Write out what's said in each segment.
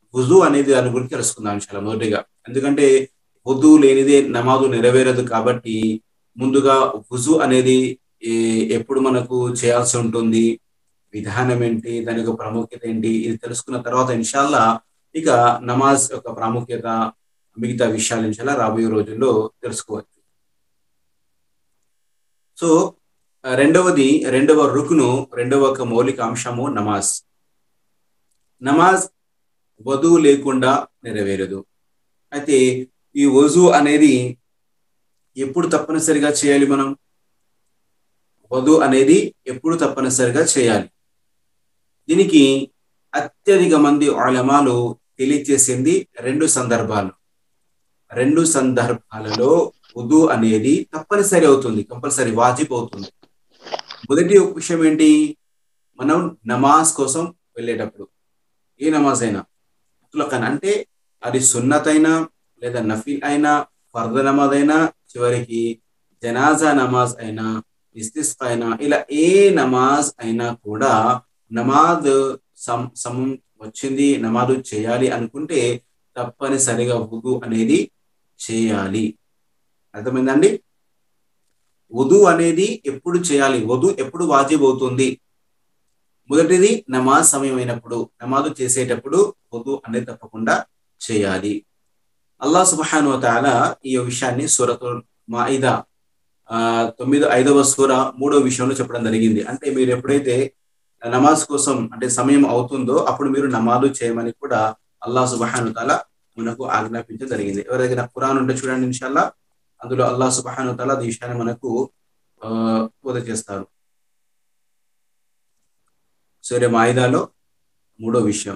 వుజు అనేది దాని గురించి తెలుసుకుందాం చాలా మొదటిగా ఎందుకంటే వుజు లేనిదే నమాజు నెరవేరదు కాబట్టి ముందుగా వుజు అనేది ఏ- ఎప్పుడు మనకు చేయాల్సి ఉంటుంది విధానం ఏంటి దాని యొక్క ప్రాముఖ్యత ఏంటి ఇది తెలుసుకున్న తర్వాత ఇన్షాల్లా ఇక నమాజ్ యొక్క ప్రాముఖ్యత మిగతా విషయాలు ఇన్షాల్లా రాబోయే రోజుల్లో తెలుసుకోవచ్చు సో ఆ, రెండవది రెండవ రుకును రెండవ ఒక మౌలిక అంశము నమాజ్ నమాజ్ వధువు లేకుండా నెరవేరదు అయితే ఈ వజు అనేది ఎప్పుడు తప్పనిసరిగా చేయాలి మనం వధు అనేది ఎప్పుడు తప్పనిసరిగా చేయాలి దీనికి అత్యధిక మంది ఆలమాలు తెలియచేసింది రెండు సందర్భాలు రెండు సందర్భాలలో వధు అనేది తప్పనిసరి అవుతుంది కంపల్సరీ వాజిబ్ అవుతుంది మొదటి ఒక విషయం ఏంటి మనం నమాజ్ కోసం వెళ్ళేటప్పుడు ఏ నమాజ్ అయినా ముత్లకన్ అంటే అది సున్నత్ అయినా లేదా నఫీల్ అయినా ఫర్ద నమాజ్ అయినా చివరికి జనాజా నమాజ్ అయినా ఇస్తిస్ఫా అయినా ఇలా ఏ నమాజ్ అయినా కూడా నమాజ్ సం సమం వచ్చింది నమాజు చేయాలి అనుకుంటే తప్పనిసరిగా వుదు అనేది చేయాలి అర్థమైందండి వుదు అనేది ఎప్పుడు చేయాలి వధు ఎప్పుడు వాజిబ్ అవుతుంది మొదటిది నమాజ్ సమయం అయినప్పుడు నమాజు చేసేటప్పుడు వధు అనేది తప్పకుండా చేయాలి అల్లా సుబహాను తాల ఈ విషయాన్ని సూరతు మాయిదా ఆ తొమ్మిది ఐదవ సూర మూడవ విషయంలో చెప్పడం జరిగింది అంటే మీరు ఎప్పుడైతే నమాజ్ కోసం అంటే సమయం అవుతుందో అప్పుడు మీరు నమాజు చేయమని కూడా అల్లా సుబహాను తాల మనకు ఆజ్ఞాపించడం జరిగింది ఎవరి దగ్గర ఖురాన్ ఉంటే చూడండి ఇన్షాల్లా అందులో అల్లా సుబహాను తాల ఈ విషయాన్ని మనకు ఆ బోధ చేస్తారు సూర్య మాయిదాలో మూడో విషయం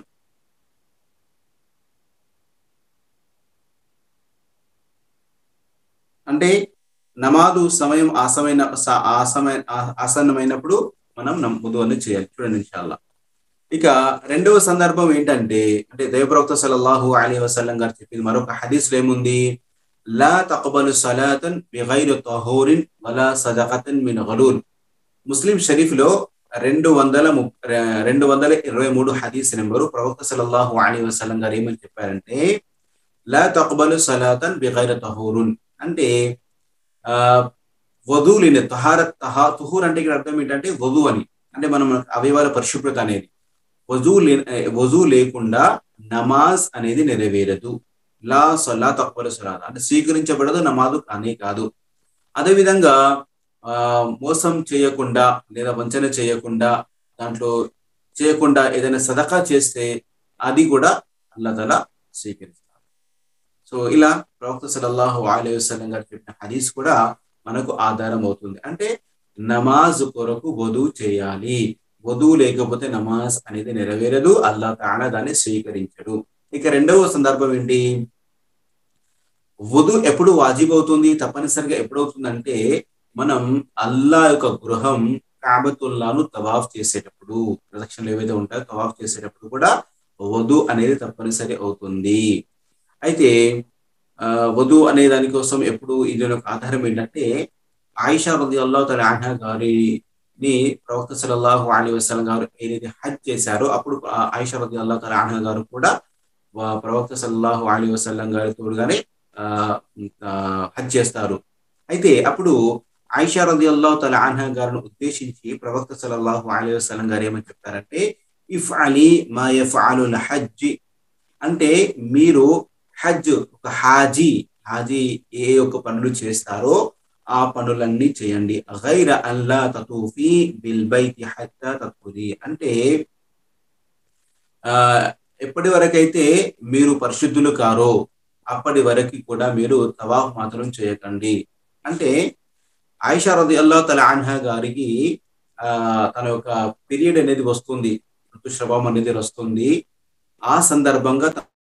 అంటే నమాదు సమయం ఆసమైన స- ఆసమైన ఆ- ఆసన్నమైనప్పుడు మనం నమ్ముదు అని చేయాలి చూడండి ఇన్షాల్లా ఇక రెండవ సందర్భం ఏంటంటే అంటే దైవప్రవక్త సల్లల్లాహు అలీ వసల్లం గారు చెప్పింది మరొక హదీస్ ఏముంది లా తaqbalu సలాతన్ బిగైరి తహూరిన్ వలా సదకతన్ మిన్ గలూల్ ముస్లిం షరీఫ్ లో రెండు వందల ముప్- రె- రెండు వందల ఇరవై మూడు హదీస్ నెంబరు ప్రవక్త సల్లల్లాహు అలీ వసల్లం గారు ఏమని చెప్పారంటే లా తaqbalu సలాతన్ బిగైరి తహూరున్ అంటే ఆ వధువు లేని తహారత్ తహా తుహూర్ అంటే ఇక్కడ అర్థం ఏంటంటే వధువు అని అంటే మనం అవయవాల పరిశుభ్రత అనేది వజువు లే వజువు లేకుండా నమాజ్ అనేది నెరవేరదు లా సలా తక్కువ సలాత్ అంటే స్వీకరించబడదు నమాజు కానీ కాదు అదేవిధంగా ఆ మోసం చేయకుండా లేదా వంచన చేయకుండా దాంట్లో చేయకుండా ఏదైనా సదకా చేస్తే అది కూడా అల్లతల స్వీకరిస్తారు సో ఇలా ప్రవక్త సలల్లాహు అలైహి వసల్లం గారు చెప్పిన హదీస్ కూడా మనకు ఆధారం అవుతుంది అంటే నమాజ్ కొరకు వధువు చేయాలి వధువు లేకపోతే నమాజ్ అనేది నెరవేరదు అల్లా తానా దాన్ని స్వీకరించడు ఇక రెండవ సందర్భం ఏంటి వధు ఎప్పుడు వాజిబ్ అవుతుంది తప్పనిసరిగా ఎప్పుడు అవుతుందంటే మనం అల్లా యొక్క గృహం కాబతుల్లాను తవాఫ్ చేసేటప్పుడు ప్రదక్షిణలు ఏవైతే ఉంటాయో తవాఫ్ చేసేటప్పుడు కూడా వధు అనేది తప్పనిసరి అవుతుంది అయితే ఆ, వధు అనే దానికోసం ఎప్పుడు ఇది ఒక ఆధారం ఏంటంటే ఆయిషా రది అల్లా తల ఆహా గారిని ప్రవక్త సలల్లాహు అలీ వసలం గారు ఏదైతే హజ్ చేశారో అప్పుడు ఆ ఆయిషా రది అల్లా తల ఆహా గారు కూడా వా- ప్రవక్త సల్లల్లాహు అలీ వసల్లం గారి తోడుగానే ఆ, ఆ, హజ్ చేస్తారు అయితే అప్పుడు ఆయిషా రది అల్లాహు తల ఆహా గారిని ఉద్దేశించి ప్రవక్త సల్లల్లాహు అలీ వసల్లం గారు ఏమని చెప్తారంటే ఇఫ్ అలీ మా ఎఫ్ అలు హజ్ అంటే మీరు హజ్ ఒక హాజీ హాజీ ఏ యొక్క పనులు చేస్తారో ఆ పనులన్నీ చేయండి గైర అల్లా తతూఫీ బిల్ బైతి హత్తా తత్పుది అంటే ఆ ఎప్పటి వరకైతే మీరు పరిశుద్ధులు కారో అప్పటి వరకు కూడా మీరు తవాఫ్ మాత్రం చేయకండి అంటే ఆయిషా రది అల్లా తల ఆన్హా గారికి ఆ తన యొక్క పీరియడ్ అనేది వస్తుంది ఋతుస్రవం అనేది వస్తుంది ఆ సందర్భంగా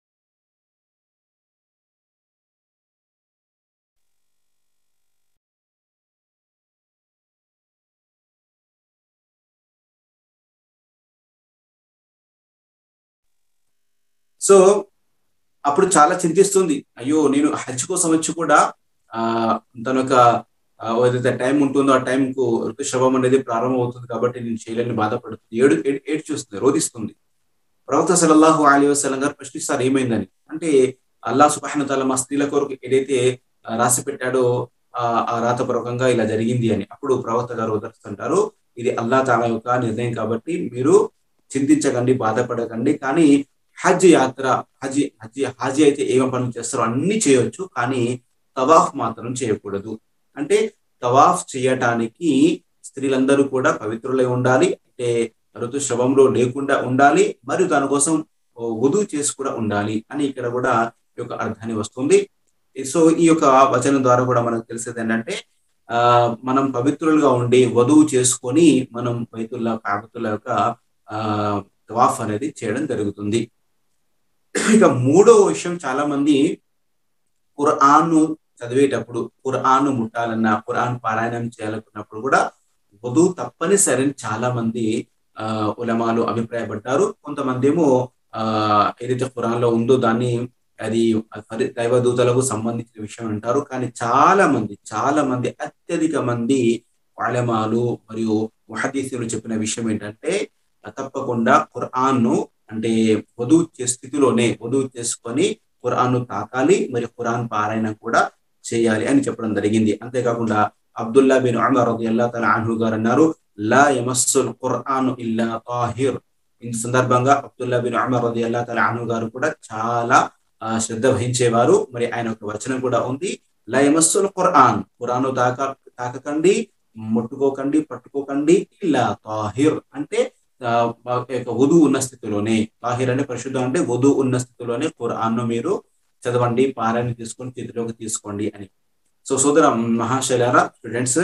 సో అప్పుడు చాలా చింతిస్తుంది అయ్యో నేను హజ్ కోసం వచ్చి కూడా ఆ తన యొక్క ఆ, ఏదైతే టైం ఉంటుందో ఆ టైంకు ఋతుశ్రవం అనేది ప్రారంభం అవుతుంది కాబట్టి నేను చేయలేని బాధపడుతుంది ఏడు ఏడు ఏడు చూస్తుంది రోధిస్తుంది ప్రవక్త సల్లల్లాహు అలీ వసలం గారు ప్రశ్నిస్తారు ఏమైందని అంటే అల్లా సుబాహన తాల మా స్త్రీల కొరకు ఏదైతే రాసి పెట్టాడో ఆ రాతపూర్వకంగా ఇలా జరిగింది అని అప్పుడు ప్రవక్త గారు ఉదరుస్తుంటారు ఇది అల్లా తాలా యొక్క నిర్ణయం కాబట్టి మీరు చింతించకండి బాధపడకండి కానీ హజ్ యాత్ర హజ్ హజ్ హాజీ అయితే ఏం పనులు చేస్తారో అన్ని చేయొచ్చు కానీ తవాఫ్ మాత్రం చేయకూడదు అంటే తవాఫ్ చేయటానికి స్త్రీలందరూ కూడా పవిత్రులై ఉండాలి అంటే ఋతుశ్రవంలో లేకుండా ఉండాలి మరియు దానికోసం వధువు చేసి కూడా ఉండాలి అని ఇక్కడ కూడా ఈ యొక్క అర్థాన్ని వస్తుంది సో ఈ యొక్క వచనం ద్వారా కూడా మనకు తెలిసేది ఏంటంటే ఆ మనం పవిత్రులుగా ఉండి వధువు చేసుకొని మనం బైతుల్లా కాకతుల యొక్క ఆ తవాఫ్ అనేది చేయడం జరుగుతుంది ఇక మూడో విషయం చాలా మంది ఖురాన్ను చదివేటప్పుడు ఖురాన్ ముట్టాలన్నా ఖురాన్ పారాయణం చేయాలనుకున్నప్పుడు కూడా వధువు తప్పనిసరి చాలా మంది ఆ ఉలమాలు అభిప్రాయపడ్డారు కొంతమంది ఏమో ఆ ఏదైతే ఖురాన్ లో ఉందో దాన్ని అది దైవదూతలకు సంబంధించిన విషయం అంటారు కానీ చాలా మంది చాలా మంది అత్యధిక మంది వాళమాలు మరియు మహదీసులు చెప్పిన విషయం ఏంటంటే తప్పకుండా ఖురాన్ను అంటే వధువు స్థితిలోనే వధువు చేసుకొని ఖురాన్ను తాకాలి మరి ఖురాన్ పారాయణ కూడా చేయాలి అని చెప్పడం జరిగింది అంతేకాకుండా అబ్దుల్లా బిన్ అమర్ అల్లా తల అన్హు గారు అన్నారు లా యమస్సుల్ ఖురాన్ ఇల్లా తాహిర్ ఈ సందర్భంగా అబ్దుల్లా బిన్ అమర్ రది అల్లా తల అన్హు గారు కూడా చాలా శ్రద్ధ వహించేవారు మరి ఆయన ఒక వచనం కూడా ఉంది లా యమస్సుల్ ఖురాన్ ఖురాన్ తాక తాకకండి ముట్టుకోకండి పట్టుకోకండి ఇలా తాహిర్ అంటే వధు ఉన్న స్థితిలోనే తాహిర్ అంటే పరిశుద్ధం అంటే వధు ఉన్న స్థితిలోనే ఖురాన్ను మీరు చదవండి పారాయణ తీసుకొని చేతిలోకి తీసుకోండి అని సో సోదర మహాశైలారా స్టూడెంట్స్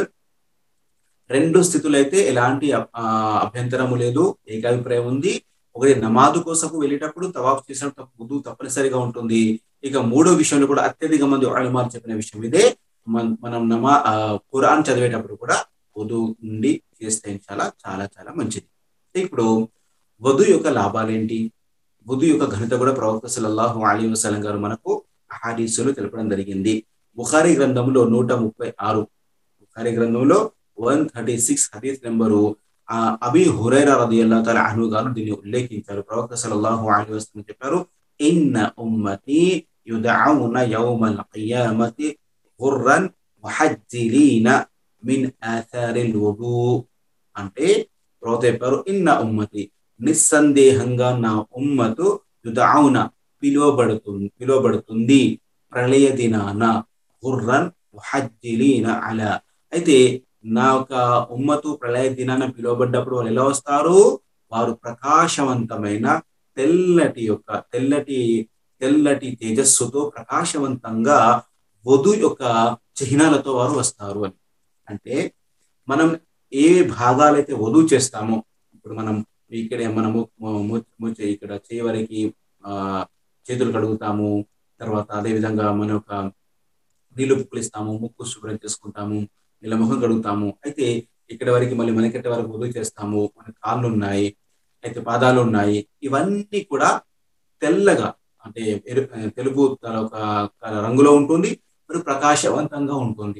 రెండు స్థితులు అయితే ఎలాంటి అభ్యంతరము లేదు ఏకాభిప్రాయం ఉంది ఒకటి నమాజు కోసము వెళ్ళేటప్పుడు తవాఫ్ చేసినప్పుడు వధువు తప్పనిసరిగా ఉంటుంది ఇక మూడో విషయంలో కూడా అత్యధిక మంది ఆలమాలు చెప్పిన విషయం ఇదే మనం నమా ఖురాన్ చదివేటప్పుడు కూడా వధువు నుండి చేస్తే చాలా చాలా చాలా మంచిది ఇప్పుడు వధు యొక్క లాభాలేంటి వధు యొక్క ఘనత కూడా ప్రవక్త సల్లల్లాహు అలీ వసలం గారు మనకు హాదీసులు తెలపడం జరిగింది బుఖారీ గ్రంథంలో నూట ముప్పై ఆరు బుఖారీ గ్రంథంలో వన్ థర్టీ సిక్స్ హదీస్ నెంబరు అబి హురైరా రది అల్లా తల అను గారు దీన్ని ఉల్లేఖించారు ప్రవక్త సల్లల్లాహు అలీ వసలం చెప్పారు ఇన్న ఉమ్మతి యుదౌన యౌమల్ ఖియామతి గుర్రన్ ముహజ్జిలీన మిన్ ఆథారిల్ వుదు అంటే ప్రవక్త చెప్పారు ఇన్న ఉమ్మతి నిస్సందేహంగా నా ఉమ్మతు యుదౌన పిలువబడుతుంది పిలువబడుతుంది ప్రళయ దినాన గుర్రన్ ముహజ్జిలీన అలా అయితే నా యొక్క ఉమ్మతు ప్రళయ దినాన పిలువబడ్డప్పుడు వాళ్ళు ఎలా వస్తారు వారు ప్రకాశవంతమైన తెల్లటి యొక్క తెల్లటి తెల్లటి తేజస్సుతో ప్రకాశవంతంగా వధు యొక్క చిహ్నాలతో వారు వస్తారు అని అంటే మనం ఏ భాగాలైతే వధువు చేస్తామో ఇప్పుడు మనం ఇక్కడ మనము ఇక్కడ చేయవరికి ఆ చేతులు కడుగుతాము తర్వాత అదే విధంగా మన యొక్క నీళ్లు పుక్కులిస్తాము ముక్కు శుభ్రం చేసుకుంటాము ఇలా ముఖం కడుగుతాము అయితే ఇక్కడ వరకు మళ్ళీ మనకెట్ట వరకు వదులు చేస్తాము మన కాళ్ళు ఉన్నాయి అయితే పాదాలు ఉన్నాయి ఇవన్నీ కూడా తెల్లగా అంటే తెలుపు ఒక రంగులో ఉంటుంది మరి ప్రకాశవంతంగా ఉంటుంది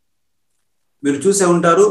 మీరు చూసే ఉంటారు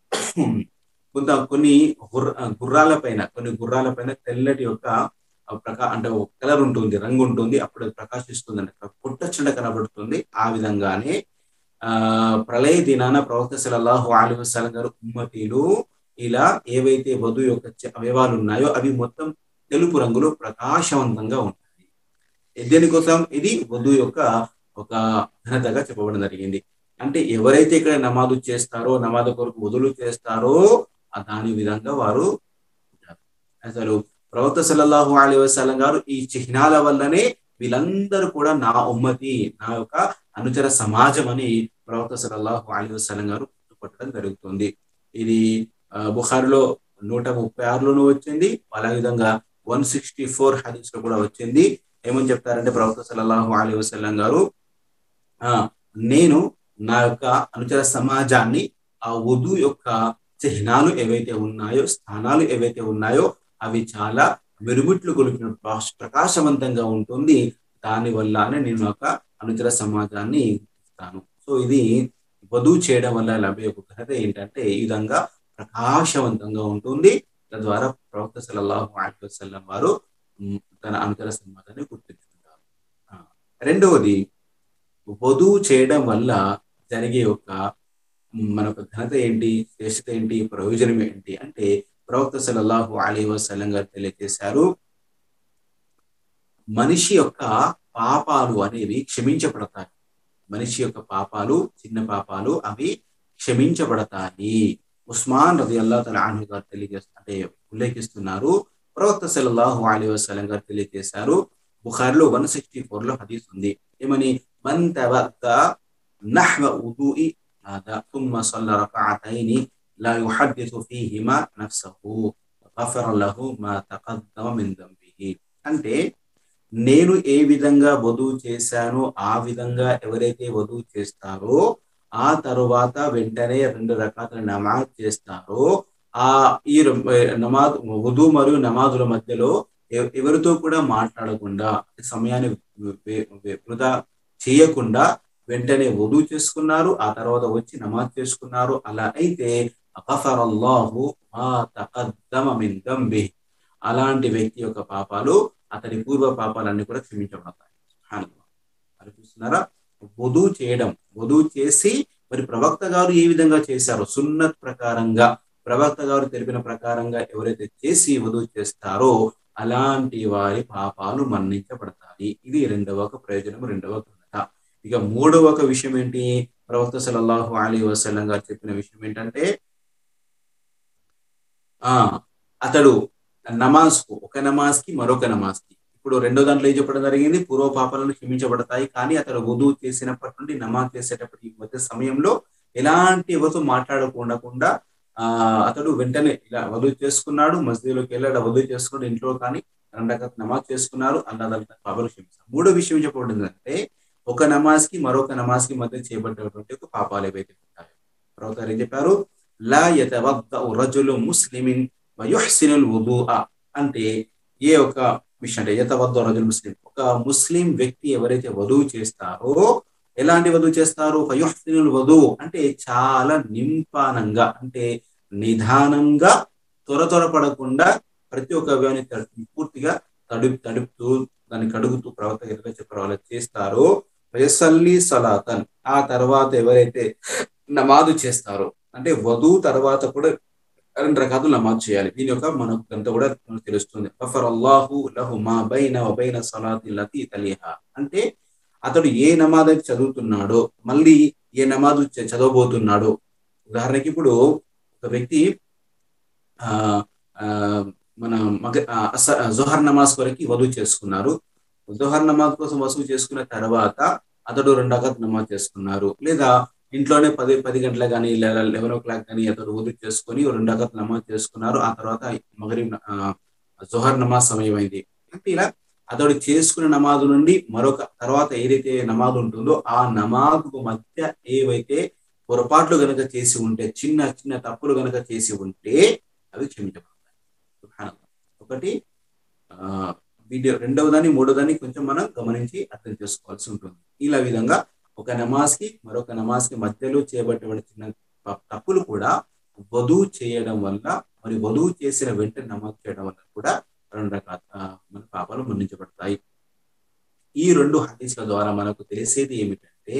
కొంత కొన్ని గుర్ర గుర్రాల పైన కొన్ని గుర్రాల పైన తెల్లటి యొక్క ప్రకా అంటే ఒక కలర్ ఉంటుంది రంగు ఉంటుంది అప్పుడు అది ప్రకాశిస్తుంది అంటే పుట్టచుండ కనబడుతుంది ఆ విధంగానే ఆ ప్రళయ దినాన ప్రవక్త సలల్లాహు అలీ వసలం గారు ఉమ్మతీలు ఇలా ఏవైతే వధు యొక్క అవయవాలు ఉన్నాయో అవి మొత్తం తెలుపు రంగులో ప్రకాశవంతంగా ఉంటాయి దేనికోసం ఇది వధు యొక్క ఒక ఘనతగా చెప్పబడడం జరిగింది అంటే ఎవరైతే ఇక్కడ నమాజు చేస్తారో నమాజు కొరకు వదులు చేస్తారో దాని విధంగా వారు అసలు ప్రవక్త సల్లల్లాహు అలీ వసలం గారు ఈ చిహ్నాల వల్లనే వీళ్ళందరూ కూడా నా ఉమ్మతి నా యొక్క అనుచర సమాజం అని ప్రవక్త సల్లల్లాహు అలీ వసలం గారు గుర్తుపట్టడం జరుగుతుంది ఇది బుఖారిలో నూట ముప్పై ఆరులోనూ వచ్చింది అలా విధంగా వన్ సిక్స్టీ ఫోర్ హదీస్ లో కూడా వచ్చింది ఏమని చెప్తారంటే ప్రవక్త సల్లల్లాహు అలీ వసల్లం గారు ఆ నేను నా యొక్క అనుచర సమాజాన్ని ఆ వధు యొక్క చిహ్నాలు ఏవైతే ఉన్నాయో స్థానాలు ఏవైతే ఉన్నాయో అవి చాలా మెరుగుట్లు గొలిపిన ప్రకాశవంతంగా ఉంటుంది దాని వల్లనే నేను ఒక అనుచర సమాజాన్ని ఇస్తాను సో ఇది వధువు చేయడం వల్ల లభ్య ఒక ఘనత ఏంటంటే ఈ విధంగా ప్రకాశవంతంగా ఉంటుంది తద్వారా ప్రవక్త సల్లల్లాహు అలైహి వసల్లం వారు ఉమ్, తన అనుచర సమాజాన్ని గుర్తించుకుంటారు ఆ, రెండవది వధువు చేయడం వల్ల జరిగే ఒక ఉమ్, మన యొక్క ఘనత ఏంటి శ్రేష్టత ఏంటి ప్రయోజనం ఏంటి అంటే ప్రవక్త సల్లల్లాహు అలీ వసల్లం గారు తెలియజేశారు మనిషి యొక్క పాపాలు అనేవి క్షమించబడతాయి మనిషి యొక్క పాపాలు చిన్న పాపాలు అవి క్షమించబడతాయి ఉస్మాన్ రది అల్లా తల ఆన్హు గారు తెలియజేస్తూ అంటే ఉల్లేఖిస్తున్నారు ప్రవక్త సల్లల్లాహు అలీ వసల్లం గారు తెలియజేశారు బుఖారిలో వన్ సిక్స్టీ ఫోర్ లో హదీస్ ఉంది ఏమని మన్ తవద్ద నహ్వ ఉదూఇ هذا ثم صلى ركعتين لا يحدث فيهما نفسه غفر له ما تقدم من ذنبه అంటే నేను ఏ విధంగా వధువు చేశానో ఆ విధంగా ఎవరైతే వధువు చేస్తారో ఆ తరువాత వెంటనే రెండు రకాల నమాజ్ చేస్తారో ఆ ఈ రెం- నమాజ్ వధువు మరియు నమాజుల మధ్యలో ఎవ- ఎవరితో కూడా మాట్లాడకుండా సమయాన్ని వే- వే- వృధా చేయకుండా వెంటనే వధువు చేసుకున్నారు ఆ తర్వాత వచ్చి నమాజ్ చేసుకున్నారు అలా అయితే అగఫరల్లాహు మా తకద్దమ మిన్ దంబిహి. అలాంటి వ్యక్తి యొక్క పాపాలు అతని పూర్వ పాపాలన్నీ కూడా క్షమించబడతాయి సుబ్హానల్లాహ్. మరి చూస్తున్నారా వధువు చేయడం వధువు చేసి మరి ప్రవక్త గారు ఏ విధంగా చేశారో సున్నత్ ప్రకారంగా ప్రవక్త గారు తెలిపిన ప్రకారంగా ఎవరైతే చేసి వధువు చేస్తారో అలాంటి వారి పాపాలు మన్నించబడతాయి ఇది రెండవ ఒక ప్రయోజనం రెండవ ఘనత ఇక మూడవ ఒక విషయం ఏంటి ప్రవక్త సల్లల్లాహు అలీ వసల్లం గారు చెప్పిన విషయం ఏంటంటే ఆ అతడు నమాజ్ కు ఒక నమాజ్ కి మరొక నమాజ్ కి ఇప్పుడు రెండో దాంట్లో ఏం చెప్పడం జరిగింది పూర్వ పాపాలను క్షమించబడతాయి కానీ అతడు వధువు చేసినప్పటి నుండి నమాజ్ చేసేటప్పటి మధ్య సమయంలో ఎలాంటి ఎవరితో మాట్లాడకుండా ఆ అతడు వెంటనే ఇలా వధువు చేసుకున్నాడు మస్జిద్లోకి వెళ్ళాడు వధువు చేసుకున్నాడు ఇంట్లో కానీ రెండు నమాజ్ చేసుకున్నారు అన్నదంతా పాపాలు క్షమిస్తారు మూడో విషయం చెప్పబడింది అంటే ఒక నమాజ్ కి మరొక నమాజ్ కి మధ్య చేయబడినటువంటి ఒక పాపాలు ఏవైతే ఉంటాయో ప్రవక్త గారు ఏం చెప్పారు లా యతవద్దఉ రజులు ముస్లిమిన్ వయుహ్సినుల్ వుదుఆ అంటే ఏ ఒక విషయం అంటే యతవద్ద రజుల్ ముస్లిం ఒక ముస్లిం వ్యక్తి ఎవరైతే వధువు చేస్తారో ఎలాంటి వధువు చేస్తారు ఫయుహ్సినుల్ వధువు అంటే చాలా నింపానంగా అంటే నిదానంగా త్వర త్వరపడకుండా ప్రతి ఒక్క వ్యక్తిని తడు- పూర్తిగా తడుపు తడుపుతూ దాన్ని కడుగుతూ ప్రవక్త ఎట్లా చెప్పారో అలా చేస్తారో వయసల్లి సలాతన్ ఆ తర్వాత ఎవరైతే నమాజు చేస్తారో అంటే వధువు తర్వాత కూడా రెండు రకాలు నమాజ్ చేయాలి దీని యొక్క మనకు అంతా కూడా మనకు తెలుస్తుంది గఫర్ అల్లాహు లహు మా బైన వబైన సలాతి లతి తలిహా అంటే అతడు ఏ నమాజ్ అయితే చదువుతున్నాడో మళ్ళీ ఏ నమాజు చ- చదవబోతున్నాడో ఉదాహరణకి ఇప్పుడు ఒక వ్యక్తి ఆ ఆ, మన మగ ఆ, అస- జోహర్ నమాజ్ కొరకి వధువు చేసుకున్నారు జోహర్ నమాజ్ కోసం వసూలు చేసుకున్న తర్వాత అతడు రెండు రకాల నమాజ్ చేసుకున్నారు లేదా ఇంట్లోనే పది పది గంటల కానీ లేదా లెవెన్ ఓ క్లాక్ కానీ అతడు వదులు చేసుకొని రెండు రకాల నమాజ్ చేసుకున్నారు ఆ తర్వాత మగరీబ్ జోహర్ నమాజ్ సమయం అయింది అంటే ఇలా అతడు చేసుకున్న నమాజు నుండి మరొక తర్వాత ఏదైతే నమాజ్ ఉంటుందో ఆ నమాజుకు మధ్య ఏవైతే పొరపాట్లు గనక చేసి ఉంటే చిన్న చిన్న తప్పులు గనక చేసి ఉంటే అవి క్షమించబడతాయి సుబ్హానల్లాహ్. ఒకటి ఆ వీడియో రెండవ దాన్ని మూడో దాన్ని కొంచెం మనం గమనించి అర్థం చేసుకోవాల్సి ఉంటుంది ఇలా విధంగా ఒక నమాజ్ కి మరొక నమాజ్ కి మధ్యలో చేయబడిన చిన్న త- తప్పులు కూడా వధువు చేయడం వల్ల మరి వధువు చేసిన వెంటనే నమాజ్ చేయడం వల్ల కూడా రెండు రకాల ఆ, మన పాపాలు మన్నించబడతాయి ఈ రెండు హదీస్ల ద్వారా మనకు తెలిసేది ఏమిటంటే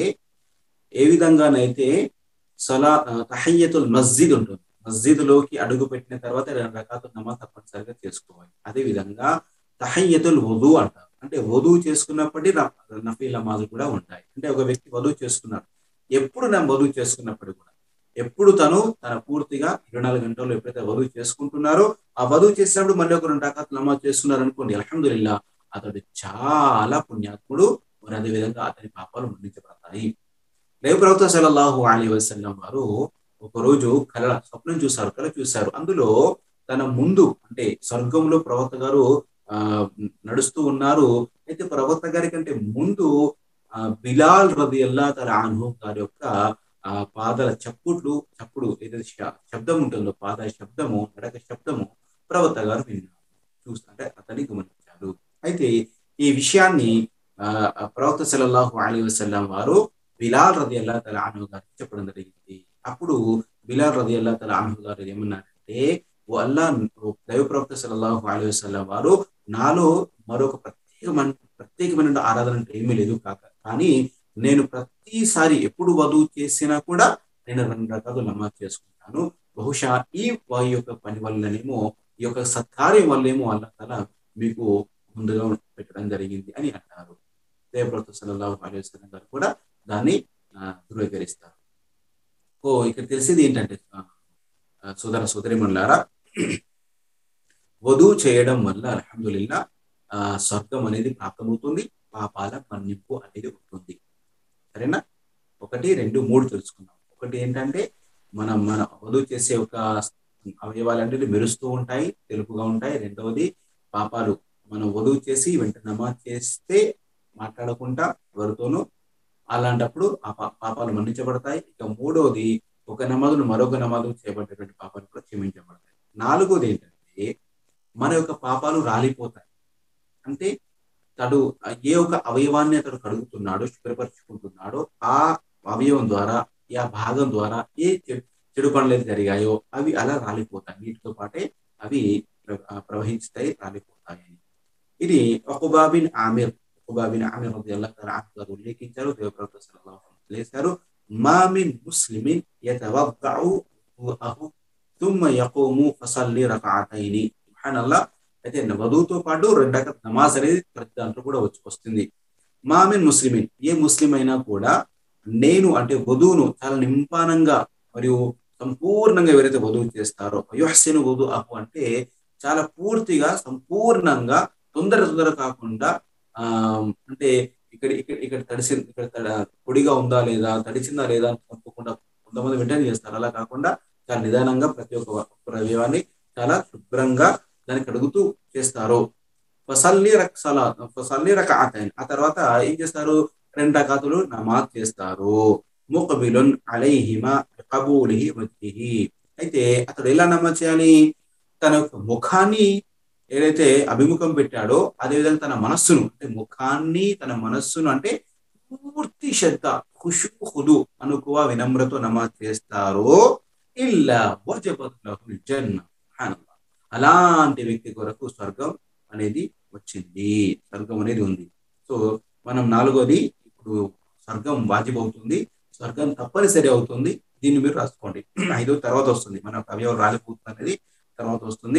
ఏ విధంగానైతే సలా తహయ్యతుల్ మస్జిద్ ఉంటుంది మస్జిద్ లోకి అడుగు పెట్టిన తర్వాత రెండు రకాల నమాజ్ తప్పనిసరిగా చేసుకోవాలి అదే విధంగా తహయ్యతుల్ వధు అంటారు అంటే వధువు చేసుకున్నప్పటి నఫీ నమాజులు కూడా ఉంటాయి అంటే ఒక వ్యక్తి వధువు చేసుకున్నాడు ఎప్పుడు నా వధువు చేసుకున్నప్పుడు కూడా ఎప్పుడు తను తన పూర్తిగా ఇరవై నాలుగు గంటల్లో ఎప్పుడైతే వధువు చేసుకుంటున్నారో ఆ వధువు చేసినప్పుడు మళ్ళీ ఒక రెండు రకాల నమాజ్ చేస్తున్నారు అనుకోండి అల్హమ్దుల్లా అతడు చాలా పుణ్యాత్ముడు మరి అదే విధంగా అతని పాపాలు మన్నించబడతాయి దైవ ప్రవక్త సల్లల్లాహు అలీ వసల్లం వారు ఒకరోజు కళ స్వప్నం చూశారు కళ చూశారు అందులో తన ముందు అంటే స్వర్గంలో ప్రవక్త గారు ఆ నడుస్తూ ఉన్నారు అయితే ప్రవక్త గారి కంటే ముందు ఆ బిలాల్ రది అల్లా తల అన్హు గారి యొక్క ఆ పాదాల చప్పుట్లు చప్పుడు ఏదైతే శ- శబ్దం ఉంటుందో పాద శబ్దము నడక శబ్దము ప్రవక్త గారు విన్నారు చూస్తా అంటే అతన్ని గమనించారు అయితే ఈ విషయాన్ని ఆ ఆ ప్రవక్త సల్లల్లాహు అలీ వసల్లం వారు బిలాల్ రది అల్లా తల అన్హు గారికి చెప్పడం జరిగింది అప్పుడు బిలాల్ రది అల్లా తల అన్హు గారు ఏమన్నారంటే ఓ అల్లా దైవ ప్రవక్త సల్లల్లాహు అలైహి వసల్లం వారు నాలో మరొక ప్రత్యేకమైన ప్రత్యేకమైన ఆరాధన అంటే ఏమీ లేదు కాక కానీ నేను ప్రతిసారి ఎప్పుడు వధువు చేసినా కూడా నేను రెండు రకాలు నమాజ్ చేసుకుంటాను బహుశా ఈ వారి యొక్క పని వల్లనేమో ఈ యొక్క సత్కార్యం వల్లేమో అల్లా తల మీకు ముందుగా పెట్టడం జరిగింది అని అంటారు దేవప్రత సల్లల్లాహు అలైహి వసల్లం గారు కూడా దాన్ని ధృవీకరిస్తారు ఓ ఇక్కడ తెలిసేది ఏంటంటే సోదర సోదరిమణులారా వధువు చేయడం వల్ల అల్హమ్దుల్లా స్వర్గం అనేది ప్రాప్తమవుతుంది పాపాల మన్నింపు అనేది ఉంటుంది సరేనా ఒకటి రెండు మూడు తెలుసుకున్నాం ఒకటి ఏంటంటే మనం మన వధువు చేసే ఒక అవయవాలన్నీ మెరుస్తూ ఉంటాయి తెలుపుగా ఉంటాయి రెండవది పాపాలు మనం వధువు చేసి వెంట నమాజ్ చేస్తే మాట్లాడకుండా ఎవరితోనూ అలాంటప్పుడు ఆ పాపాలు మన్నించబడతాయి ఇక మూడవది ఒక నమాజును మరొక నమాజు చేయబడేటువంటి పాపాలు కూడా క్షమించబడతాయి నాలుగోది ఏంటంటే మన యొక్క పాపాలు రాలిపోతాయి అంటే తడు ఏ ఒక అవయవాన్ని అతడు కడుగుతున్నాడో శుభ్రపరుచుకుంటున్నాడో ఆ అవయవం ద్వారా ఆ భాగం ద్వారా ఏ చెడు పనులు జరిగాయో అవి అలా రాలిపోతాయి వీటితో పాటే అవి ప్రవహిస్తాయి రాలిపోతాయి ఇది ఒకుబాబిన్ ఆమిర్ ఒకుబాబిన్ ఆమిర్ గారు ఉల్లేఖించారు దేవప్రవక్త సల్లల్లాహు అలైహి చేశారు మా మిన్ ముస్లిమిన్ యతవద్దఉ వుదుఅహు ثم يقوم فصلي ركعتين سبحان الله అయితే వధువుతో పాటు రెండు రకాల నమాజ్ అనేది ప్రతి దాంట్లో కూడా వచ్చి వస్తుంది మామిన్ ముస్లిమిన్ ఏ ముస్లిం అయినా కూడా నేను అంటే వధువును చాలా నింపానంగా మరియు సంపూర్ణంగా ఎవరైతే వధువు చేస్తారో అయోహ్సెను వధు అహు అంటే చాలా పూర్తిగా సంపూర్ణంగా తొందర తొందర కాకుండా ఆ అంటే ఇక్కడ ఇక్కడ ఇక్కడ తడిసి ఇక్కడ పొడిగా ఉందా లేదా తడిచిందా లేదా తప్పకుండా కొంతమంది వెంటనే చేస్తారు అలా కాకుండా చాలా నిదానంగా ప్రతి ఒక్క అవయవాన్ని చాలా శుభ్రంగా దానికి అడుగుతూ చేస్తారు ఫసల్లి రక్సల ఫసల్లి రకాతైన్ ఆ తర్వాత ఏం చేస్తారు రెండు రకాతులు నమాజ్ చేస్తారు ముకబిలున్ అలైహిమా కబూలిహి వజ్హిహి అయితే అతడు ఎలా నమాజ్ చేయాలి తన యొక్క ముఖాన్ని ఏదైతే అభిముఖం పెట్టాడో అదేవిధంగా తన మనస్సును అంటే ముఖాన్ని తన మనస్సును అంటే పూర్తి శ్రద్ధ ఖుషు హుదు అనుకువ వినమ్రతో నమాజ్ చేస్తారో ఇల్లా వజబతులకు జన్న అలాంటి వ్యక్తి కొరకు స్వర్గం అనేది వచ్చింది స్వర్గం అనేది ఉంది సో మనం నాలుగోది ఇప్పుడు స్వర్గం వాజిబ్ అవుతుంది స్వర్గం తప్పనిసరి అవుతుంది దీన్ని మీరు రాసుకోండి ఐదో తర్వాత వస్తుంది మన అవయవం రాలిపోతుంది అనేది తర్వాత వస్తుంది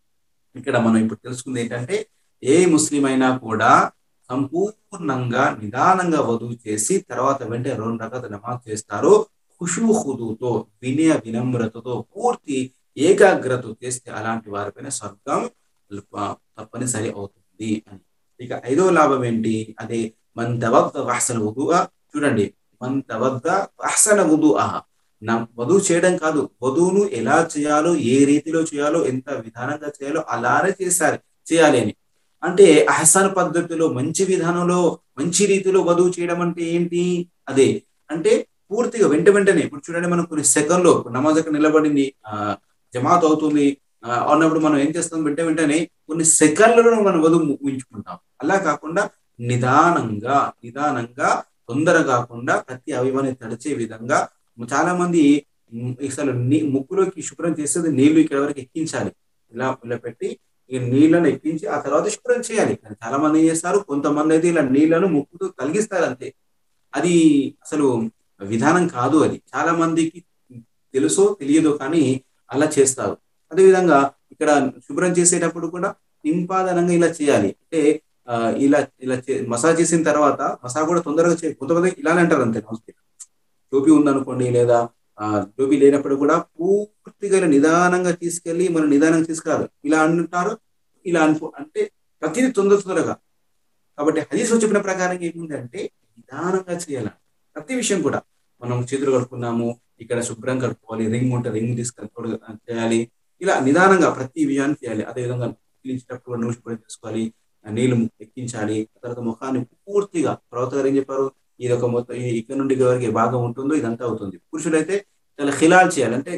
ఇక్కడ మనం ఇప్పుడు తెలుసుకుంది ఏంటంటే ఏ ముస్లిం అయినా కూడా సంపూర్ణంగా నిదానంగా వధువు చేసి తర్వాత వెంటనే రెండు రకాల నమాజ్ చేస్తారో ఖుషుహుదుతో వినయ వినమ్రతతో పూర్తి ఏకాగ్రత చేస్తే అలాంటి వారిపైన స్వర్గం తప్పనిసరి అవుతుంది అని ఇక ఐదో లాభం ఏంటి అదే మన్ తవద్ద వహసన ఉదుఆ చూడండి మన్ తవద్ద వహసన ఉదుఆ నా వధువు చేయడం కాదు వధువును ఎలా చేయాలో ఏ రీతిలో చేయాలో ఎంత విధానంగా చేయాలో అలానే చేశారు చేయాలి అని అంటే అహసాన్ పద్ధతిలో మంచి విధానంలో మంచి రీతిలో వధువు చేయడం అంటే ఏంటి అదే అంటే పూర్తిగా వెంట వెంటనే ఇప్పుడు చూడండి మనం కొన్ని సెకండ్లో నమాజ్ అక్కడ నిలబడింది ఆ జమాత్ అవుతుంది అన్నప్పుడు మనం ఏం చేస్తాం వెంట వెంటనే కొన్ని సెకండ్లలో మనం వధువు ఊహించుకుంటాం అలా కాకుండా నిదానంగా నిదానంగా తొందర కాకుండా ప్రతి అవయవాన్ని తడిచే విధంగా చాలా మంది అసలు ముక్కులోకి శుభ్రం చేసేది నీళ్లు ఇక్కడ వరకు ఎక్కించాలి ఇలా ఇలా పెట్టి ఈ నీళ్లను ఎక్కించి ఆ తర్వాత శుభ్రం చేయాలి కానీ చాలా మంది ఏం చేస్తారు కొంతమంది అయితే ఇలా నీళ్లను ముక్కుతో కలిగిస్తారు అంతే అది అసలు విధానం కాదు అది చాలా మందికి తెలుసో తెలియదో కానీ అలా చేస్తారు అదేవిధంగా ఇక్కడ శుభ్రం చేసేటప్పుడు కూడా నింపాదనంగా ఇలా చేయాలి అంటే ఇలా ఇలా మసాజ్ చేసిన తర్వాత మసాజ్ కూడా తొందరగా చేయాలి కొంతమంది ఇలానే అంటారు అంతే నమస్తే టోపీ ఉందనుకోండి లేదా టోపీ లేనప్పుడు కూడా పూర్తిగా నిదానంగా తీసుకెళ్లి మనం నిదానంగా తీసుకురాదు ఇలా అంటారు ఇలా అనుకో అంటే ప్రతిదీ తొందర తొందరగా కాబట్టి హదీస్ చెప్పిన ప్రకారం ఏముందంటే నిదానంగా చేయాలి ప్రతి విషయం కూడా మనం చేతులు కడుక్కున్నాము ఇక్కడ శుభ్రం కడుక్కోవాలి రింగ్ ఉంటే రింగ్ తీసుకొని చేయాలి ఇలా నిదానంగా ప్రతి విషయాన్ని చేయాలి అదేవిధంగా పీల్చేటప్పుడు నూనె శుభ్రం చేసుకోవాలి నీళ్లు ఎక్కించాలి తర్వాత ముఖాన్ని పూర్తిగా ప్రవక్త గారు ఏం చెప్పారు ఇది ఒక మొత్తం ఇక్కడ నుండి వరకు భాగం ఉంటుందో ఇదంతా అవుతుంది పురుషులైతే చాలా ఖిలాల్ చేయాలి అంటే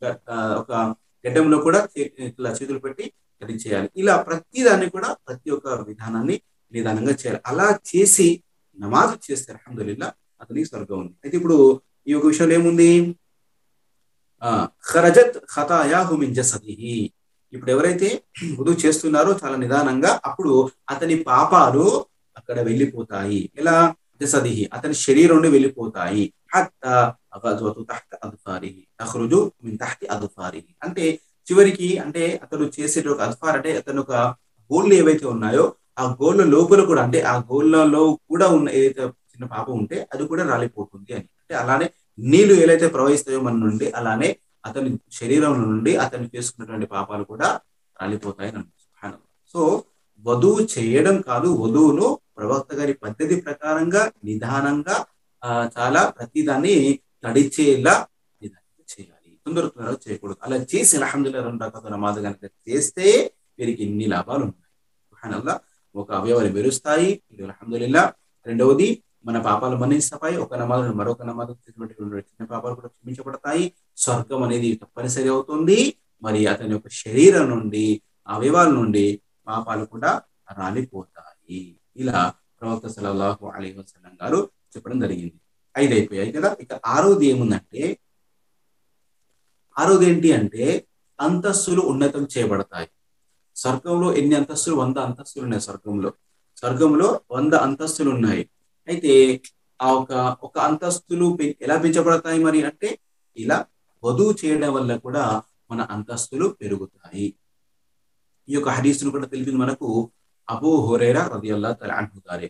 ఒక గడ్డంలో కూడా ఇట్లా చేతులు పెట్టి అది చేయాలి ఇలా ప్రతి దాన్ని కూడా ప్రతి ఒక్క విధానాన్ని నిదానంగా చేయాలి అలా చేసి నమాజ్ చేస్తే అల్హమ్దుల్లా అతనికి స్వర్గం ఉంది అయితే ఇప్పుడు ఈ ఒక విషయంలో ఏముంది ఖరజత్ ఖతాయాహు మిన్ జసదిహి ఇప్పుడు ఎవరైతే వధు చేస్తున్నారో చాలా నిదానంగా అప్పుడు అతని పాపాలు అక్కడ వెళ్ళిపోతాయి ఎలా జసదిహి అతని శరీరం నుండి వెళ్ళిపోతాయి హత్తా అగజ్వతు తహ్త అద్ఫారిహి తఖ్రుజు మిన్ తహ్తి అద్ఫారిహి అంటే చివరికి అంటే అతడు చేసే ఒక అద్ఫార్ అంటే అతను ఒక గోళ్ళు ఏవైతే ఉన్నాయో ఆ గోళ్ళ లోపల కూడా అంటే ఆ గోళ్ళలో కూడా ఉన్న ఏదైతే చిన్న పాపం ఉంటే అది కూడా రాలిపోతుంది అని అంటే అలానే నీళ్లు ఏదైతే ప్రవహిస్తాయో మన నుండి అలానే అతని శరీరం నుండి అతను చేసుకున్నటువంటి పాపాలు కూడా రాలిపోతాయి అని అంటున్నాను సో వధువు చేయడం కాదు వధువును ప్రవక్త గారి పద్ధతి ప్రకారంగా నిదానంగా ఆ చాలా ప్రతిదాన్ని తడిచేలా నిదానంగా చేయాలి తొందర తొందరగా చేయకూడదు అలా చేసి అలహందుల్లా రెండు రకాల నమాజ్ కనుక చేస్తే వీరికి ఎన్ని లాభాలు ఉన్నాయి సుహానల్లా ఒక అవయవాలు మెరుస్తాయి ఇది అలహందుల్లా రెండవది మన పాపాలు మన్నిస్తాయి ఒక నమాజు మరొక నమాజు చేసినటువంటి చిన్న పాపాలు కూడా క్షమించబడతాయి స్వర్గం అనేది తప్పనిసరి అవుతుంది మరి అతని యొక్క శరీరం నుండి అవయవాల నుండి పాపాలు కూడా రాలిపోతాయి ఇలా ప్రవక్త సలహు అలీ వసలం గారు చెప్పడం జరిగింది ఐదు అయిపోయాయి కదా ఇక ఆరోది ఏముందంటే ఆరోది ఏంటి అంటే అంతస్తులు ఉన్నతం చేయబడతాయి స్వర్గంలో ఎన్ని అంతస్తులు వంద అంతస్తులు ఉన్నాయి స్వర్గంలో స్వర్గంలో వంద అంతస్తులు ఉన్నాయి అయితే ఆ ఒక ఒక అంతస్తులు ఎలా పెంచబడతాయి మరి అంటే ఇలా వధువు చేయడం వల్ల కూడా మన అంతస్తులు పెరుగుతాయి ఈ యొక్క హదీసును కూడా తెలిపింది మనకు అబూ హురేరా రదియల్లా తల అంటు గారే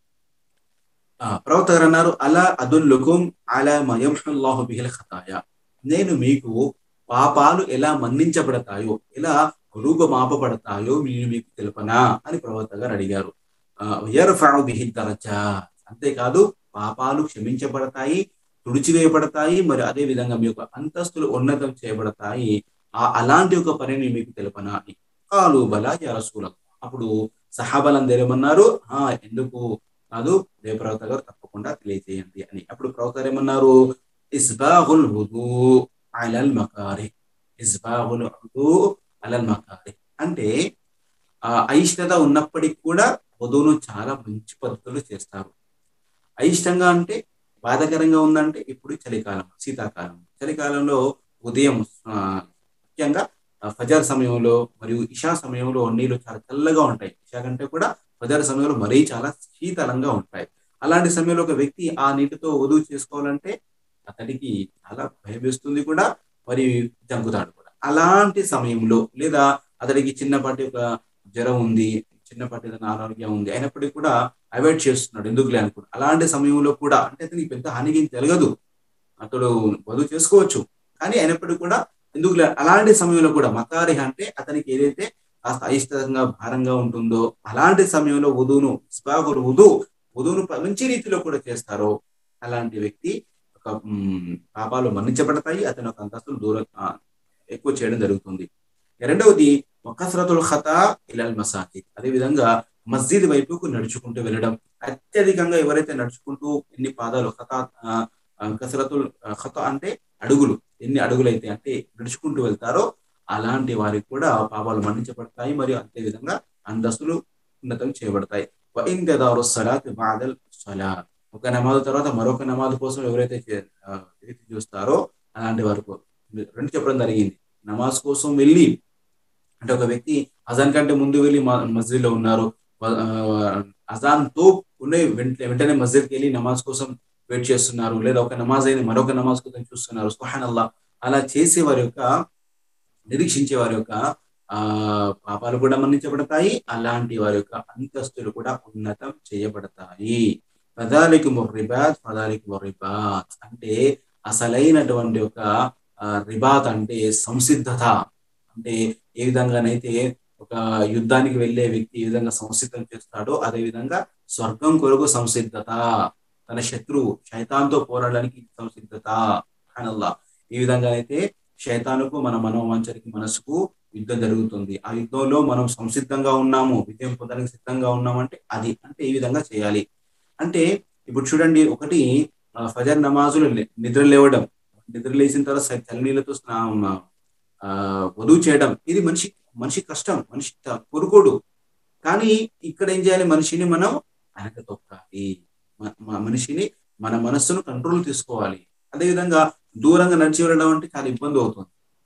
ప్రవక్త గారు అన్నారు అలా అదుల్లుకుం అలా మయంహుల్లాహు బిహిల్ ఖతాయ నేను మీకు పాపాలు ఎలా మన్నించబడతాయో ఎలా రూపమాపబడతాయో మీరు మీకు తెలుపనా అని ప్రవక్త గారు అడిగారు బిహి దరజా అంతేకాదు పాపాలు క్షమించబడతాయి తుడిచివేయబడతాయి మరి అదే విధంగా మీ యొక్క అంతస్తులు ఉన్నతం చేయబడతాయి ఆ అలాంటి ఒక పనిని మీకు తెలుపనా అని కాలు బలా రసూల అప్పుడు సహాబలందరూ ఏమన్నారు ఆ ఎందుకు కాదు దేవప్రవక్త గారు తప్పకుండా తెలియజేయండి అని అప్పుడు ప్రవక్త ఏమన్నారు ఇస్బాహుల్ హుదూ అలల్ మకారి ఇస్బాహుల్ హుదూ అలల్ మకారి అంటే ఆ అయిష్టత ఉన్నప్పటికీ కూడా వధువును చాలా మంచి పద్ధతులు చేస్తారు అయిష్టంగా అంటే బాధకరంగా ఉందంటే ఇప్పుడు చలికాలం శీతాకాలం చలికాలంలో ఉదయం ముఖ్యంగా ఫజర్ సమయంలో మరియు ఇషా సమయంలో నీళ్లు చాలా చల్లగా ఉంటాయి ఇషా కంటే కూడా ఫజర్ సమయంలో మరీ చాలా శీతలంగా ఉంటాయి అలాంటి సమయంలో ఒక వ్యక్తి ఆ నీటితో వధువు చేసుకోవాలంటే అతడికి చాలా భయం వేస్తుంది కూడా మరి జంకుతాడు కూడా అలాంటి సమయంలో లేదా అతడికి చిన్నపాటి ఒక జ్వరం ఉంది చిన్నపాటి ఏదైనా అనారోగ్యం ఉంది అయినప్పటికీ కూడా అవాయిడ్ చేస్తున్నాడు ఎందుకులే అనుకున్నాడు అలాంటి సమయంలో కూడా అంటే అతనికి పెద్ద హానికి జరగదు అతడు వధువు చేసుకోవచ్చు కానీ అయినప్పటికీ కూడా ఎందుకు అలాంటి సమయంలో కూడా మకారిహ అంటే అతనికి ఏదైతే కాస్త అయిష్టంగా భారంగా ఉంటుందో అలాంటి సమయంలో వధువును స్పాగులు వధువు వధువును మంచి రీతిలో కూడా చేస్తారో అలాంటి వ్యక్తి ఒక పాపాలు మన్నించబడతాయి అతని ఒక అంతస్తులు దూరం ఎక్కువ చేయడం జరుగుతుంది రెండవది కసరతుల్ ఖతా ఇలల్ మసాజిద్ అదే విధంగా మస్జిద్ వైపుకు నడుచుకుంటూ వెళ్ళడం అత్యధికంగా ఎవరైతే నడుచుకుంటూ ఎన్ని పాదాలు ఖతా కసరతుల్ ఖత అంటే అడుగులు ఎన్ని అడుగులు అయితే అంటే నడుచుకుంటూ వెళ్తారో అలాంటి వారికి కూడా పాపాలు మన్నించబడతాయి మరియు అంతే విధంగా అంతస్తులు ఉన్నతం చేయబడతాయి ఒక నమాజ్ తర్వాత మరొక నమాజ్ కోసం ఎవరైతే చూస్తారో అలాంటి వారికి రెండు చెప్పడం జరిగింది నమాజ్ కోసం వెళ్ళి అంటే ఒక వ్యక్తి అజాన్ కంటే ముందు వెళ్ళి మస్జిద్ లో ఉన్నారు అజాన్ తో ఉండే వెంటనే మస్జిద్కి వెళ్ళి నమాజ్ కోసం వెయిట్ చేస్తున్నారు లేదా ఒక నమాజ్ అయింది మరొక నమాజ్ కోసం చూస్తున్నారు సుహాన్ అల్లా అలా చేసే వారి యొక్క నిరీక్షించే వారి యొక్క ఆ పాపాలు కూడా మన్నించబడతాయి అలాంటి వారి యొక్క అంతస్తులు కూడా ఉన్నతం చేయబడతాయి పదాలికి మొర్రిబాత్ పదాలికి మొర్రిబాత్ అంటే అసలైనటువంటి ఒక రిబాత్ అంటే సంసిద్ధత అంటే ఏ విధంగానైతే ఒక యుద్ధానికి వెళ్ళే వ్యక్తి ఏ విధంగా సంసిద్ధం చేస్తాడో అదే విధంగా స్వర్గం కొరకు సంసిద్ధత తన శత్రువు శైతాన్తో పోరాడడానికి సంసిద్ధత అనల్లా ఈ విధంగా అయితే శైతానుకు మన మనోవంచరికి మనసుకు యుద్ధం జరుగుతుంది ఆ యుద్ధంలో మనం సంసిద్ధంగా ఉన్నాము విజయం పొందడానికి సిద్ధంగా ఉన్నామంటే అది అంటే ఈ విధంగా చేయాలి అంటే ఇప్పుడు చూడండి ఒకటి ఫజర్ నమాజులు నిద్ర లేవడం నిద్ర లేచిన తర్వాత చల్లనీళ్ళతో స్నానం ఆ వధువు చేయడం ఇది మనిషి మనిషి కష్టం మనిషి కొరుకోడు కానీ ఇక్కడ ఏం చేయాలి మనిషిని మనం వెనక తొక్కాలి మనిషిని మన మనస్సును కంట్రోల్ తీసుకోవాలి అదేవిధంగా దూరంగా నడిచి వెళ్ళడం అంటే చాలా ఇబ్బంది అవుతుంది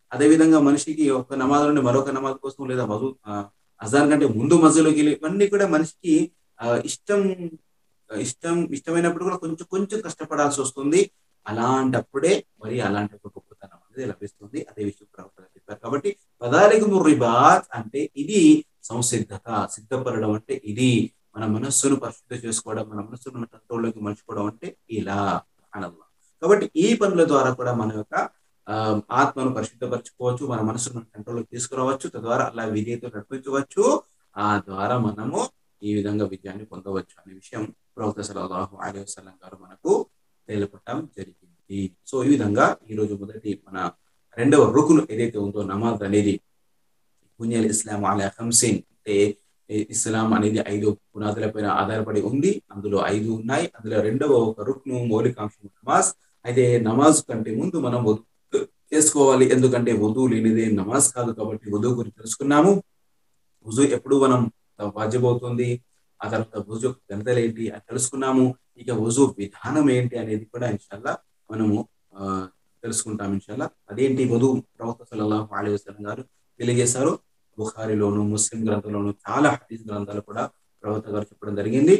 అదేవిధంగా మనిషికి ఒక నమాజ్ నుండి మరొక నమాజ్ కోసం లేదా మజు అజాన్ కంటే ముందు మధ్యలోకి వెళ్ళి ఇవన్నీ కూడా మనిషికి ఇష్టం ఇష్టం ఇష్టమైనప్పుడు కూడా కొంచెం కొంచెం కష్టపడాల్సి వస్తుంది అలాంటప్పుడే మరి అలాంటి ఒక గొప్పతనం అనేది లభిస్తుంది అదే విషయం ప్రవక్త చెప్పారు కాబట్టి పదాలిక ముర్రిబాత్ అంటే ఇది సంసిద్ధత సిద్ధపడడం అంటే ఇది మన మనస్సును పరిశుద్ధ చేసుకోవడం మన మనస్సును కంట్రోల్లోకి మర్చిపోవడం అంటే ఇలా అనల్లా కాబట్టి ఈ పనుల ద్వారా కూడా మన యొక్క ఆత్మను పరిశుద్ధపరచుకోవచ్చు మన మనసును కంట్రోల్లోకి తీసుకురావచ్చు తద్వారా అలా విధేయత నడిపించవచ్చు ఆ ద్వారా మనము ఈ విధంగా విజయాన్ని పొందవచ్చు అనే విషయం ప్రవక్త సలహాహు అలీ వసలం గారు మనకు తెలిపటం జరిగింది సో ఈ విధంగా ఈ రోజు మొదటి మన రెండవ రుకును ఏదైతే ఉందో నమాజ్ అనేది పుణ్యల్ ఇస్లాం అలా హంసిన్ అంటే ఇస్లాం అనేది ఐదు పునాదులపైన ఆధారపడి ఉంది అందులో ఐదు ఉన్నాయి అందులో రెండవ ఒక రుక్ను మౌలికాంశం నమాజ్ అయితే నమాజ్ కంటే ముందు మనం చేసుకోవాలి ఎందుకంటే వధువు లేనిదే నమాజ్ కాదు కాబట్టి వధువు గురించి తెలుసుకున్నాము వజు ఎప్పుడు మనం వాజ్యమవుతుంది ఆ తర్వాత వజు యొక్క గంటలు ఏంటి అని తెలుసుకున్నాము ఇక వజు విధానం ఏంటి అనేది కూడా ఇన్షాల్లా మనము తెలుసుకుంటాం ఇన్షాల్లా అదేంటి వధువు ప్రవక్త సల్లల్లాహు అలైహి వసల్లం గారు తెలియజేశారు బుఖారిలోను ముస్లిం గ్రంథంలోను చాలా హదీస్ గ్రంథాలు కూడా ప్రవక్త గారు చెప్పడం జరిగింది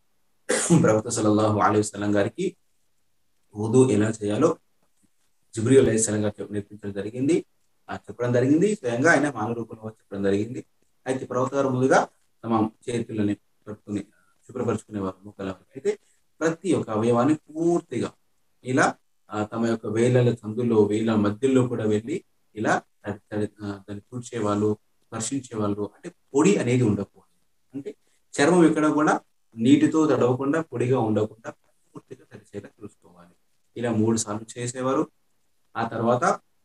ప్రవక్త సల్లల్లాహు అలైహి వసల్లం గారికి వధు ఎలా చేయాలో జిబ్రి అలైహి సలం గారు నేర్పించడం జరిగింది చెప్పడం జరిగింది స్వయంగా ఆయన మానవ రూపంలో చెప్పడం జరిగింది అయితే ప్రవక్త గారు ముందుగా తమ చేతులని పట్టుకుని శుభ్రపరచుకునేవారు ముక్కల అయితే ప్రతి ఒక్క అవయవాన్ని పూర్తిగా ఇలా తమ యొక్క వేలల సందుల్లో వేల మధ్యలో కూడా వెళ్ళి ఇలా దాన్ని తుడిచేవాళ్ళు స్పర్శించేవాళ్ళు అంటే పొడి అనేది ఉండకూడదు అంటే చర్మం ఎక్కడ కూడా నీటితో తడవకుండా పొడిగా ఉండకుండా పూర్తిగా తడిచేలా చూసుకోవాలి ఇలా మూడు సార్లు చేసేవారు ఆ తర్వాత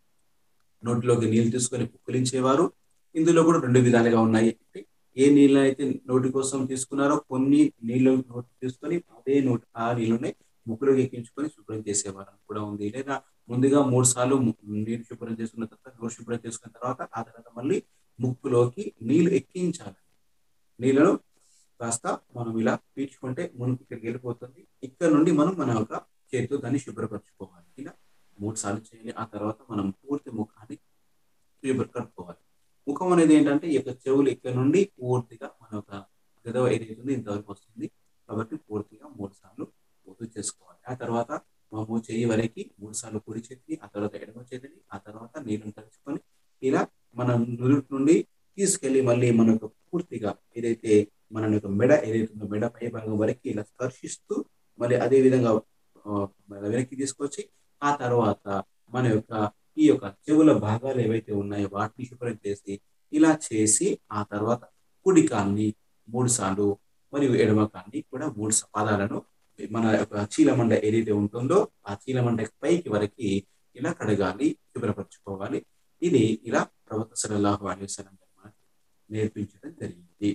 నోటిలోకి నీళ్ళు తీసుకొని పుక్కిలించేవారు ఇందులో కూడా రెండు విధాలుగా ఉన్నాయి అంటే ఏ నీళ్ళు అయితే నోటి కోసం తీసుకున్నారో కొన్ని నీళ్ళు నోటి తీసుకొని అదే నోటి ఆ నీళ్ళని ముక్కులోకి ఎక్కించుకొని శుభ్రం చేసేవారు కూడా ఉంది లేదా ముందుగా మూడు సార్లు నీళ్ళు శుభ్రం చేసుకున్న తర్వాత నోటి శుభ్రం చేసుకున్న తర్వాత ఆ తర్వాత మళ్ళీ ముక్కులోకి నీళ్ళు ఎక్కించాలి నీళ్ళను కాస్త మనం ఇలా పీల్చుకుంటే మునుకు ఇక్కడికి వెళ్ళిపోతుంది ఇక్కడ నుండి మనం మన యొక్క చేతితో దాన్ని శుభ్రపరచుకోవాలి ఇలా మూడు సార్లు చేయాలి ఆ తర్వాత మనం పూర్తి ముఖాన్ని శుభ్ర కట్టుకోవాలి ముఖం అనేది ఏంటంటే ఈ యొక్క చెవులు ఇక్కడ నుండి పూర్తిగా మన యొక్క గదవ ఏదైతుంది ఇంతవరకు వస్తుంది కాబట్టి పూర్తిగా మూడు సార్లు వద్దు చేసుకోవాలి ఆ తర్వాత మాము చెయ్యి వరకు మూడు సార్లు కుడి చేతిని ఆ తర్వాత ఎడమ చేతిని ఆ తర్వాత నీళ్ళని తలుచుకొని ఇలా మన నురుటి నుండి తీసుకెళ్లి మళ్ళీ మన యొక్క పూర్తిగా ఏదైతే మన యొక్క మెడ ఏదైతే ఉందో మెడ పై భాగం వరకు ఇలా స్పర్శిస్తూ మళ్ళీ అదే విధంగా వెనక్కి తీసుకొచ్చి ఆ తర్వాత మన యొక్క ఈ యొక్క చెవుల భాగాలు ఏవైతే ఉన్నాయో వాటిని శుభ్రం చేసి ఇలా చేసి ఆ తర్వాత కుడి కాల్ని మూడు సార్లు మరియు ఎడమ కాల్ని కూడా మూడు పాదాలను మన యొక్క చీలమండ ఏదైతే ఉంటుందో ఆ చీలమండ పైకి వరకు ఇలా కడగాలి శుభ్రపరచుకోవాలి ఇది ఇలా ప్రవక్త సలల్లాహు అలైహి వసల్లం మనకి నేర్పించడం జరిగింది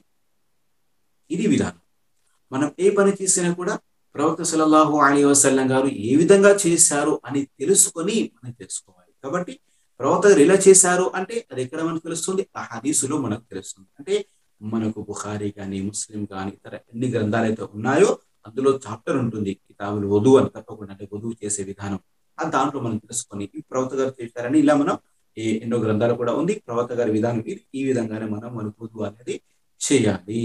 ఇది విధానం మనం ఏ పని చేసినా కూడా ప్రవక్త సలల్లాహు అలీ వసల్లం గారు ఏ విధంగా చేశారు అని తెలుసుకొని మనం తెలుసుకోవాలి కాబట్టి ప్రవక్త గారు ఎలా చేశారు అంటే అది ఎక్కడ మనకు తెలుస్తుంది ఆ హదీసులో మనకు తెలుస్తుంది అంటే మనకు బుఖారీ కానీ ముస్లిం కానీ ఇతర ఎన్ని గ్రంథాలు అయితే ఉన్నాయో అందులో చాప్టర్ ఉంటుంది కితాబులు వధువు అని తప్పకుండా అంటే వధువు చేసే విధానం ఆ దాంట్లో మనం తెలుసుకొని ఈ ప్రవక్త గారు చేశారని ఇలా మనం ఈ ఎన్నో గ్రంథాలు కూడా ఉంది ప్రవక్త గారి విధానం ఇది ఈ విధంగానే మనం మన వధువు అనేది చేయాలి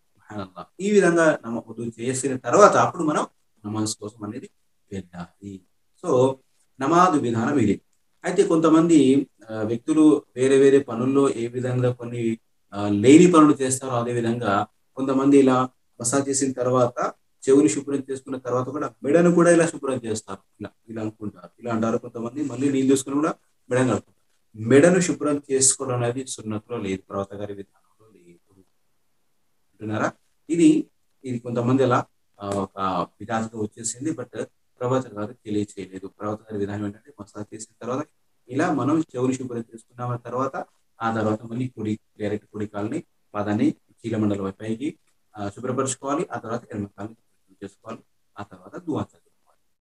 ఈ విధంగా నమ వధువు చేసిన తర్వాత అప్పుడు మనం నమాజ్ కోసం అనేది వెళ్ళాలి సో నమాజు విధానం ఇది అయితే కొంతమంది వ్యక్తులు వేరే వేరే పనుల్లో ఏ విధంగా కొన్ని లేని పనులు చేస్తారో అదే విధంగా కొంతమంది ఇలా మసాజ్ చేసిన తర్వాత చెవుని శుభ్రం చేసుకున్న తర్వాత కూడా మెడను కూడా ఇలా శుభ్రం చేస్తారు ఇలా ఇలా అనుకుంటారు ఇలా అంటారు కొంతమంది మళ్ళీ నీళ్ళు తీసుకుని కూడా మెడను కలుపుతారు మెడను శుభ్రం చేసుకోవడం అనేది సున్నతిలో లేదు ప్రవత గారి విధానంలో లేదు అంటున్నారా ఇది ఇది కొంతమంది అలా ఒక విధానంగా వచ్చేసింది బట్ ప్రవత గారు తెలియచేయలేదు ప్రవత గారి విధానం ఏంటంటే మసాజ్ చేసిన తర్వాత ఇలా మనం చెవుని శుభ్రం చేసుకున్న తర్వాత ఆ తర్వాత మళ్ళీ కుడి డైరెక్ట్ కుడి కాల్ని పాదాన్ని చీలమండల పైకి శుభ్రపరచుకోవాలి ఆ తర్వాత ఎడమ కాల్ని చేసుకోవాలి ఆ తర్వాత దువా